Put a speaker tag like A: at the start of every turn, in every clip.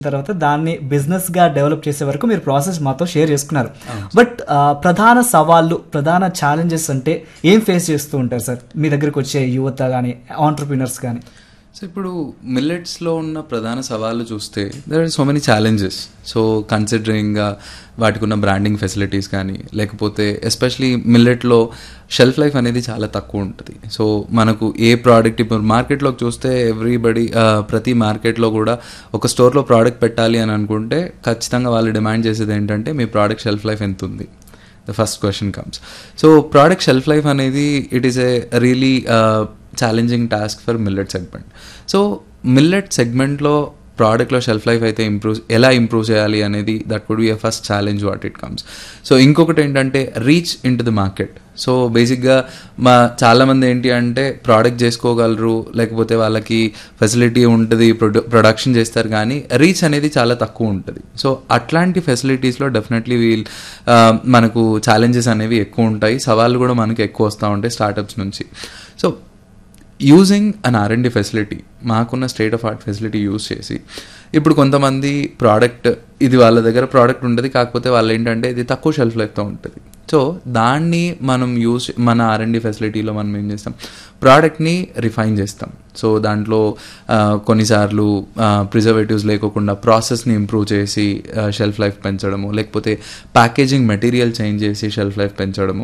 A: తర్వాత దాన్ని బిజినెస్ గా డెవలప్ చేసే వరకు మీరు ప్రాసెస్ మాతో షేర్ చేసుకున్నారు బట్ ఆ, ప్రధాన సవాళ్ళు ప్రధాన ఛాలెంజెస్ అంటే ఏం ఫేస్ చేస్తూ ఉంటారు సార్ మీ దగ్గరకు వచ్చే యువత కానీ ఆంటర్ప్రినర్స్ కానీ
B: సో ఇప్పుడు మిల్లెట్స్లో ఉన్న ప్రధాన సవాళ్ళు చూస్తే there are so many challenges so considering వాటికి ఉన్న బ్రాండింగ్ ఫెసిలిటీస్ కానీ లేకపోతే ఎస్పెషలీ మిల్లెట్లో షెల్ఫ్ లైఫ్ అనేది చాలా తక్కువ ఉంటుంది సో మనకు ఏ ప్రోడక్ట్ ఇప్పుడు మార్కెట్లోకి చూస్తే ఎవ్రీబడి ప్రతి మార్కెట్లో కూడా ఒక స్టోర్లో ప్రోడక్ట్ పెట్టాలి అని అనుకుంటే ఖచ్చితంగా వాళ్ళు డిమాండ్ చేసేది ఏంటంటే మీ ప్రోడక్ట్ షెల్ఫ్ లైఫ్ ఎంత ఉంది the first question comes so product shelf life అనేది it is a really challenging task for millet segment so millet సెగ్మెంట్లో ప్రోడక్ట్లో షెల్ఫ్ లైఫ్ అయితే ఇంప్రూవ్ ఎలా ఇంప్రూవ్ చేయాలి అనేది that would be a first challenge what it comes so ఇంకొకటి ఏంటంటే reach into the market so బేసిక్గా మా చాలామంది ఏంటి అంటే ప్రోడక్ట్ చేసుకోగలరు లేకపోతే వాళ్ళకి ఫెసిలిటీ ఉంటుంది ప్రొడ్యూ ప్రొడక్షన్ చేస్తారు కానీ రీచ్ అనేది చాలా తక్కువ ఉంటుంది సో అట్లాంటి ఫెసిలిటీస్లో డెఫినెట్లీ వీల్ మనకు ఛాలెంజెస్ అనేవి ఎక్కువ ఉంటాయి సవాళ్ళు కూడా మనకి ఎక్కువ వస్తూ ఉంటాయి స్టార్టప్స్ నుంచి so using an R and D facility మాకున్న state of art facility use చేసి ఇప్పుడు కొంతమంది ప్రోడక్ట్ ఇది వాళ్ళ దగ్గర ప్రోడక్ట్ ఉంటుంది కాకపోతే వాళ్ళు ఏంటంటే ఇది తక్కువ షెల్ఫ్ లైఫ్తో ఉంటుంది సో దాన్ని మనం యూజ్ మన ఆర్ఎండి ఫెసిలిటీలో మనం ఏం చేస్తాం ప్రోడక్ట్ని రిఫైన్ చేస్తాం సో దాంట్లో ఆ, కొన్నిసార్లు ప్రిజర్వేటివ్స్ లేకోకుండా ప్రాసెస్ని ఇంప్రూవ్ చేసి షెల్ఫ్ లైఫ్ పెంచడము లేకపోతే ప్యాకేజింగ్ మెటీరియల్ చేంజ్ చేసి షెల్ఫ్ లైఫ్ పెంచడము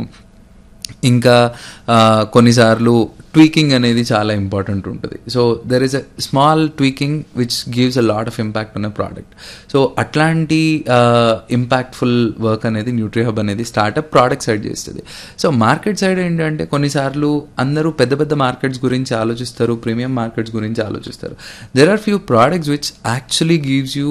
B: ఇంకా ఆ, కొన్నిసార్లు ట్వీకింగ్ అనేది చాలా ఇంపార్టెంట్ ఉంటుంది so there is a small tweaking which gives a lot of impact ఉన్న ప్రోడక్ట్ సో అట్లాంటి ఇంపాక్ట్ఫుల్ వర్క్ అనేది న్యూట్రీహబ్ అనేది స్టార్టప్ ప్రోడక్ట్ సైడ్ చేస్తుంది సో మార్కెట్ సైడ్ ఏంటంటే కొన్నిసార్లు అందరూ పెద్ద పెద్ద మార్కెట్స్ గురించి ఆలోచిస్తారు ప్రీమియం మార్కెట్స్ గురించి ఆలోచిస్తారు there are few products which actually gives you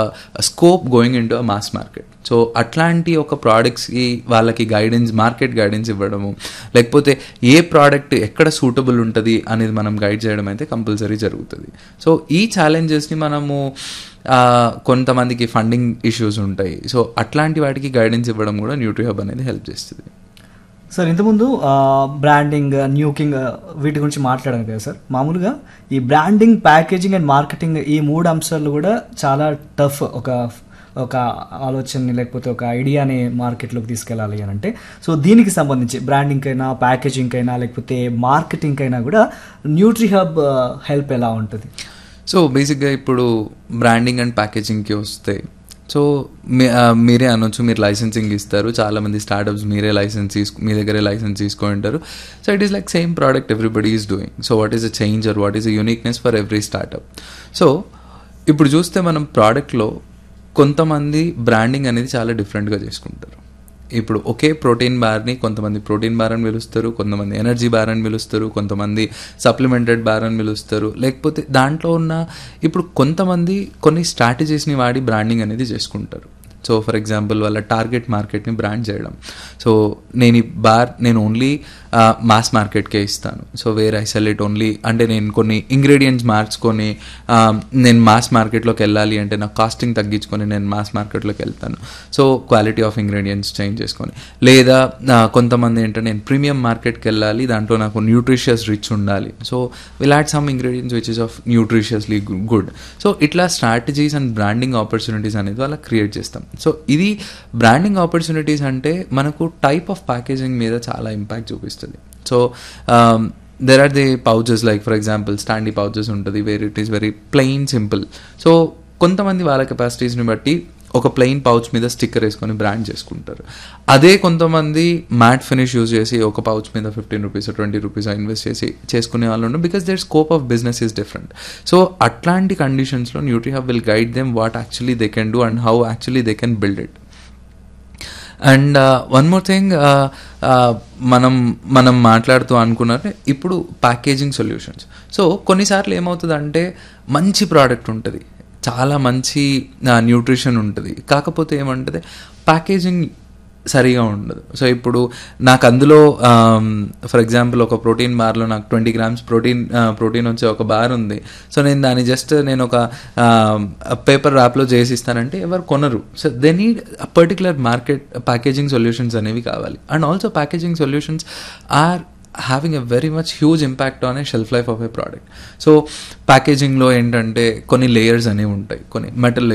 B: scope going in to a mass market so అట్లాంటి ఒక ప్రోడక్ట్స్కి వాళ్ళకి గైడెన్స్ మార్కెట్ గైడెన్స్ ఇవ్వడము లేకపోతే ఏ ప్రోడక్ట్ ఎక్కడ సూటబుల్ ఉంటుంది అనేది మనం గైడ్ చేయడం అయితే కంపల్సరీ జరుగుతుంది సో ఈ ఛాలెంజెస్ని మనము ఆ, కొంతమందికి ఫండింగ్ ఇష్యూస్ ఉంటాయి సో అట్లాంటి వాటికి గైడెన్స్ ఇవ్వడం కూడా న్యూట్రీహబ్ అనేది హెల్ప్ చేస్తుంది
A: సార్ ఇంతకుముందు బ్రాండింగ్ న్యూకింగ్ వీటి గురించి మాట్లాడాను కదా సార్ మామూలుగా ఈ బ్రాండింగ్ ప్యాకేజింగ్ అండ్ మార్కెటింగ్ ఈ మూడు అంశాలు కూడా చాలా టఫ్ ఒక ఒక ఆలోచనని లేకపోతే ఒక ఐడియాని మార్కెట్లోకి తీసుకెళ్ళాలి అని అంటే సో దీనికి సంబంధించి బ్రాండింగ్ అయినా ప్యాకేజింగ్ అయినా లేకపోతే మార్కెటింగ్ అయినా కూడా న్యూట్రీ హబ్ హెల్ప్ ఎలా ఉంటుంది
B: సో బేసిక్గా ఇప్పుడు బ్రాండింగ్ అండ్ ప్యాకేజింగ్కి వస్తే సో మీ- ఆ, మీరే అనొచ్చు మీరు లైసెన్సింగ్ ఇస్తారు చాలామంది స్టార్టప్స్ మీరే లైసెన్స్ తీసుకు మీ దగ్గరే లైసెన్స్ తీసుకొని ఉంటారు so it is like same product everybody is doing so what is a change or what is a uniqueness for every startup so ఇప్పుడు చూస్తే మనం ప్రోడక్ట్లో కొంతమంది బ్రాండింగ్ అనేది చాలా డిఫరెంట్గా చేసుకుంటారు ఇప్పుడు ఒకే ప్రోటీన్ బార్ని కొంతమంది ప్రోటీన్ బార్ అని పిలుస్తారు కొంతమంది ఎనర్జీ బార్ అని పిలుస్తారు కొంతమంది సప్లిమెంటెడ్ బార్ అని పిలుస్తారు లేకపోతే దాంట్లో ఉన్న ఇప్పుడు కొంతమంది కొన్ని స్ట్రాటజీస్ని వాడి బ్రాండింగ్ అనేది చేసుకుంటారు సో ఫర్ ఎగ్జాంపుల్ వాళ్ళ టార్గెట్ మార్కెట్ని బ్రాండ్ చేయడం సో నేను ఈ బార్ నేను ఓన్లీ మాస్ మార్కెట్కే ఇస్తాను so where I sell it only అంటే నేను కొన్ని ఇంగ్రీడియంట్స్ మార్చుకొని ఆ, నేను మాస్ మార్కెట్లోకి వెళ్ళాలి అంటే నా కాస్టింగ్ తగ్గించుకొని నేను మాస్ మార్కెట్లోకి వెళ్తాను so quality of ingredients change చేసుకొని లేదా ఆ, కొంతమంది ఏంటంటే నేను ప్రీమియం మార్కెట్కి వెళ్ళాలి దాంట్లో నాకు న్యూట్రిషియస్ రిచ్ ఉండాలి so will add some ingredients which is of nutritiously good so ఇట్లా స్ట్రాటజీస్ అండ్ బ్రాండింగ్ ఆపర్చునిటీస్ అనేది వాళ్ళకి క్రియేట్ చేస్తాం సో ఇది బ్రాండింగ్ ఆపర్చునిటీస్ అంటే మనకు టైప్ ఆఫ్ ప్యాకేజింగ్ మీద చాలా ఇంపాక్ట్ చూపిస్తుంది so there are the pouches like for example standee pouches ఉంటుంది where it is very plain simple so కొంతమంది వాళ్ళ కెపాసిటీస్ని బట్టి ఒక ప్లెయిన్ పౌచ్ మీద స్టిక్కర్ వేసుకొని బ్రాండ్ చేసుకుంటారు అదే కొంతమంది మ్యాట్ ఫినిష్ యూజ్ చేసి ఒక పౌచ్ మీద fifteen rupees twenty rupees invest చేసి చేసుకునే వాళ్ళు ఉన్నారు because there scope of business is different so అట్లాంటి కండిషన్స్లో NutriHub will guide them what actually they can do and how actually they can build it and one more thing మనం మనం మాట్లాడుతూ అనుకున్నారు ఇప్పుడు ప్యాకేజింగ్ సొల్యూషన్స్ సో కొన్నిసార్లు ఏమవుతుందంటే మంచి ప్రోడక్ట్ ఉంటుంది చాలా మంచి న్యూట్రిషన్ ఉంటుంది కాకపోతే ఏమంటుంది ప్యాకేజింగ్ సరిగా ఉండదు సో ఇప్పుడు నాకు అందులో ఫర్ ఎగ్జాంపుల్ ఒక ప్రోటీన్ బార్లో నాకు ట్వంటీ గ్రామ్స్ ప్రోటీన్ ప్రోటీన్ వచ్చే ఒక బార్ ఉంది సో నేను దాన్ని జస్ట్ నేను ఒక పేపర్ ర్యాప్లో చేసి ఇస్తానంటే ఎవరు కొనరు so they need particular market packaging solutions అనేవి కావాలి and also packaging solutions are having a very much huge impact on a shelf life of a product so ప్యాకేజింగ్లో ఏంటంటే కొన్ని లేయర్స్ అనేవి ఉంటాయి కొన్ని మెటల్